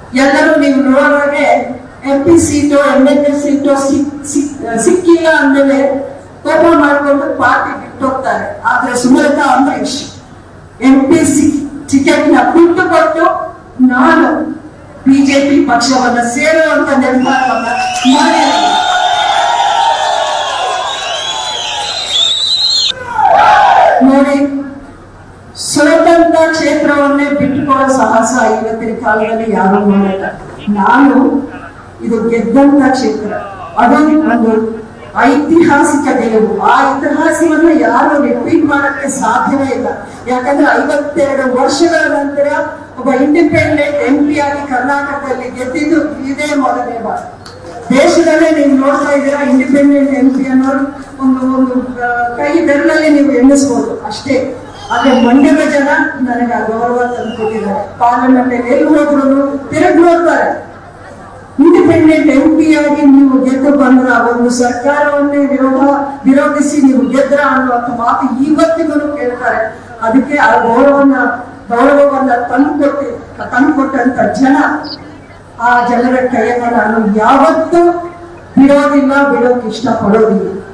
ಎಲ್ಲರೂ ನೀವು ನೋಡುವಾಗೆ M P seat M L A seat ಸಿಕ್ಕಿಲ್ಲ ಅಂದಮೇಲೆ ಕೋಪ ಮಾಡ್ಕೊಂಡು ಪಾರ್ಟಿ ಬಿಟ್ಟೋಗ್ತಾರೆ ಆದ್ರೆ Sumalatha Ambareesh M P ticket ನ ಬಿಟ್ಟು ಕೊಟ್ಟು ನಾನು ಬಿಜೆಪಿ ಪಕ್ಷವನ್ನ ಸೇರುವಂತ ನಿರ್ಧಾರವನ್ನ ಮಾಡಿದ್ದೀನಿ ನೋಡಿ ಸ್ವತಂತ್ರ ಕ್ಷೇತ್ರವನ್ನೇ ಬಿಟ್ಟುಕೊಳ್ಳೋ ಸಾಹಸ ಇವತ್ತಿನ ಕಾಲದಲ್ಲಿ ಯಾರು ಮಾಡಿಲ್ಲ ನಾನು ಇದು ಗೆದ್ದಂತ ಕ್ಷೇತ್ರ ಅದೊಂದು ಒಂದು ಐತಿಹಾಸಿಕ ಗೆಲುವು ಆ ಇತಿಹಾಸವನ್ನ ಯಾರು ರಿಪೀಟ್ ಮಾಡಕ್ಕೆ ಸಾಧ್ಯವೇ ಇಲ್ಲ ಯಾಕಂದ್ರೆ ಐವತ್ತೆರಡು ವರ್ಷಗಳ ನಂತರ ಒಬ್ಬ ಇಂಡಿಪೆಂಡೆಂಟ್ ಎಂ ಪಿ ಆಗಿ ಕರ್ನಾಟಕದಲ್ಲಿ ಗೆದ್ದಿದ್ದು ಇದೇ ಮೊದಲನೇ ಬಾರಿ ದೇಶದಲ್ಲೇ ನೀವು ನೋಡ್ತಾ ಇದ್ದೀರಾ ಇಂಡಿಪೆಂಡೆಂಟ್ ಎಂ ಪಿ ಅನ್ನೋರು ಒಂದು ಒಂದು ಆ, ಕೈ ಬೆರಳಲ್ಲಿ ನೀವು ಎಣ್ಣಿಸ್ಬೋದು ಅಷ್ಟೇ ಆದ್ರೆ ಮಂಡ್ಯದ ಜನ ನನಗೆ ಆ ಗೌರವ ತಂದುಕೊಟ್ಟಿದ್ದಾರೆ ಪಾರ್ಲಿಮೆಂಟ್ ಎಲ್ಲಿ ಹೋದ್ರು ತಿರುಗಿ ನೋಡ್ತಾರೆ ಇಂಡಿಪೆಂಡೆಂಟ್ ಎಂ ಪಿ ಆಗಿ ನೀವು ಗೆದ್ದು ಬಂದ್ರ ಒಂದು ಸರ್ಕಾರವನ್ನೇ ವಿರೋಧ ವಿರೋಧಿಸಿ ನೀವು ಗೆದ್ರ ಅನ್ನುವಂಥ ಮಾತು ಇವತ್ತಿಗೂ ಕೇಳ್ತಾರೆ ಅದಕ್ಕೆ ಆ ಗೌರವನ್ನ ಗೌರವವನ್ನ ತಂದುಕೊಟ್ಟಿ ತಂದುಕೊಟ್ಟಂತ ಜನ ಆ ಜನರ ಕೈಯನ್ನ ನಾನು ಯಾವತ್ತೂ ಬಿಡೋದಿಲ್ಲ ಬಿಡೋಕೆ ಇಷ್ಟಪಡೋದಿಲ್ಲ